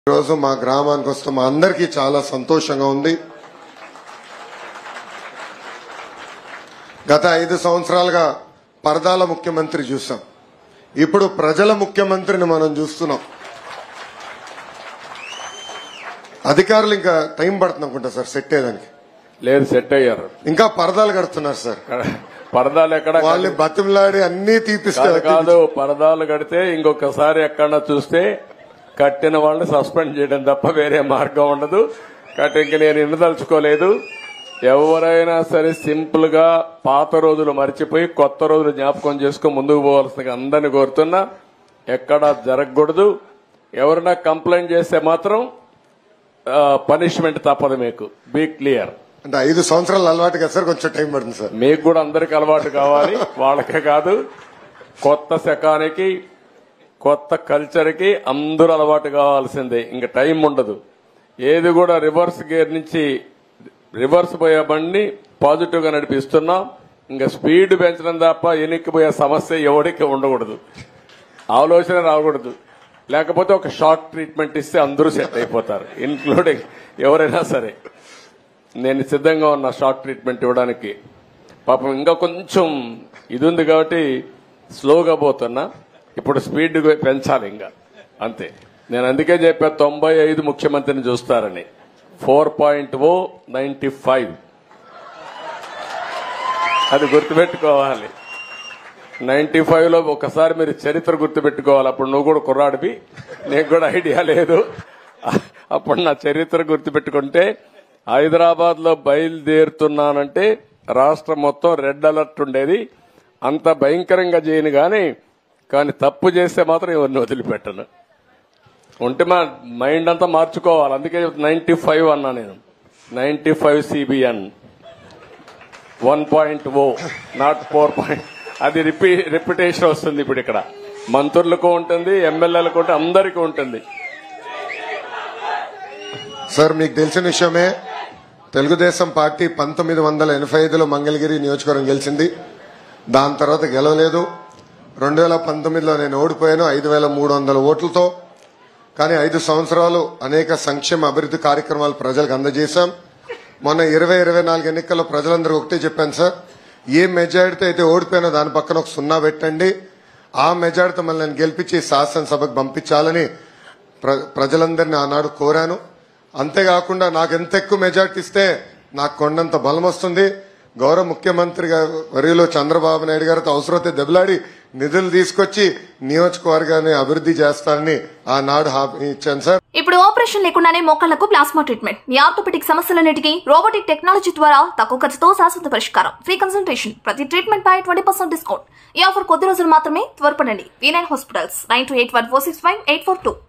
ఈరోజు మా గ్రామానికి వస్తే మా అందరికీ చాలా సంతోషంగా ఉంది గత ఐదు సంవత్సరాలుగా పరదాల ముఖ్యమంత్రి చూసాం ఇప్పుడు ప్రజల ముఖ్యమంత్రిని మనం చూస్తున్నాం అధికారులు ఇంకా టైం పడుతుంది అనుకుంటా సార్ సెట్ అయ్యేదానికి లేదు సెట్ అయ్యారు ఇంకా పరదాలు కడుతున్నారు సార్ పరదాలు ఎక్కడ వాళ్ళని బతిమలాడి అన్ని కాదు తీపిస్తారు కాదు పరదాలు కడితే ఇంకొకసారి ఎక్కడన్నా చూస్తే కట్టిన వాళ్ళని సస్పెండ్ చేయడం తప్ప వేరే మార్గం ఉండదు కాబట్టి ఇంక నేను ఇండదలుచుకోలేదు ఎవరైనా సరే సింపుల్ గా పాత రోజులు మర్చిపోయి కొత్త రోజులు జ్ఞాపకం చేసుకుని ముందుకు పోవాల్సిందిగా అందరిని కోరుతున్నా ఎక్కడా జరగకూడదు ఎవరైనా కంప్లైంట్ చేస్తే మాత్రం పనిష్మెంట్ తప్పదు మీకు బీ క్లియర్ అంటే ఐదు సంవత్సరాలు అలవాటు కదా సార్ కొంచెం టైం పడుతుంది సార్ మీకు కూడా అందరికి అలవాటు కావాలి వాళ్ళకే కాదు కొత్త శకానికి కొత్త కల్చర్కి అందరూ అలవాటు కావాల్సిందే ఇంకా టైం ఉండదు ఏది కూడా రివర్స్ గేర్ నుంచి రివర్స్ పోయే బండిని పాజిటివ్ గా నడిపిస్తున్నాం ఇంకా స్పీడ్ పెంచడం తప్ప ఎనిక్కిపోయే సమస్య ఎవరికి ఉండకూడదు ఆలోచన రాకూడదు లేకపోతే ఒక షార్ట్ ట్రీట్మెంట్ ఇస్తే అందరూ సెట్ అయిపోతారు ఇన్క్లూడింగ్ ఎవరైనా సరే నేను సిద్ధంగా ఉన్నా షార్ట్ ట్రీట్మెంట్ ఇవ్వడానికి పాపం ఇంకా కొంచెం ఇది ఉంది కాబట్టి స్లోగా పోతున్నా ఇప్పుడు స్పీడ్ పెంచాలి ఇంకా అంతే నేను అందుకే చెప్పా తొంభై ఐదు ముఖ్యమంత్రిని చూస్తారని four point O ninety five అది గుర్తుపెట్టుకోవాలి నైన్టీ ఫైవ్ లో ఒకసారి మీరు చరిత్ర గుర్తుపెట్టుకోవాలి అప్పుడు నువ్వు కూడా కుర్రాడివి నీకు కూడా ఐడియా లేదు అప్పుడు నా చరిత్ర గుర్తుపెట్టుకుంటే హైదరాబాద్ లో బయలుదేరుతున్నానంటే రాష్ట్రం మొత్తం రెడ్ అలర్ట్ ఉండేది అంత భయంకరంగా చేయను గాని కానీ తప్పు చేస్తే మాత్రం ఎవరిని వదిలిపెట్టను ఉంటే మా మైండ్ అంతా మార్చుకోవాలి అందుకే నైన్టీ ఫైవ్ అన్నా నేను ninety five CBN one point O not four point అది రిపీ రిపిటేషన్ వస్తుంది ఇప్పుడు ఇక్కడ మంత్రులకు ఉంటుంది ఎమ్మెల్యేలకు ఉంటుంది అందరికీ ఉంటుంది సార్ మీకు తెలిసిన విషయమే తెలుగుదేశం పార్టీ పంతొమ్మిది వందల ఎనభై ఐదులో మంగళగిరి నియోజకవర్గం గెలిచింది దాని తర్వాత గెలవలేదు రెండు వేల పంతొమ్మిదిలో నేను ఓడిపోయాను ఐదు వేల మూడు వందల ఓట్లతో కానీ ఐదు సంవత్సరాలు అనేక సంక్షేమ అభివృద్ధి కార్యక్రమాలు ప్రజలకు అందజేశాం మొన్న ఇరవై ఇరవై నాలుగు ఎన్నికల్లో ప్రజలందరూ ఒకటే చెప్పాను సార్ ఏ మెజారిటీతో అయితే ఓడిపోయినా దాని పక్కన ఒక సున్నా పెట్టండి ఆ మెజారిటీతో మళ్ళీ నేను గెలిపించి శాసనసభకు పంపించాలని ప్ర- ప్రజలందరినీ ఆనాడు కోరాను అంతేకాకుండా నాకు ఎంత ఎక్కువ మెజార్టీ ఇస్తే నాకు కొండంత బలం వస్తుంది గౌరవ ముఖ్యమంత్రి గారు వర్యులు చంద్రబాబు నాయుడు గారితో అవసరమైతే దెబ్బలాడి నిధులు తీసుకొచ్చి నియోజకవర్గాన్ని అభివృద్ధి చేస్తానని ఆనాడు హామీ ఇచ్చాను సార్ ఇప్పుడు ఆపరేషన్ లేకుండానే మోకాళ్లకు ప్లాస్మా ట్రీట్మెంట్ మీ ఆర్థోపెటిక్ సమస్యలన్నిటికీ రోబోటిక్ టెక్నాలజీ ద్వారా తక్కువ ఖర్చుతో శాశ్వత పరిష్కారం ఫ్రీ కన్సల్టేషన్ ప్రతి ట్రీట్మెంట్ పై ట్వంటీ పర్సెంట్ డిస్కౌంట్ ఈ ఆఫర్ కొద్ది రోజులు మాత్రమే త్వరపడండి V nine hospitals nine two eight one four six five eight four two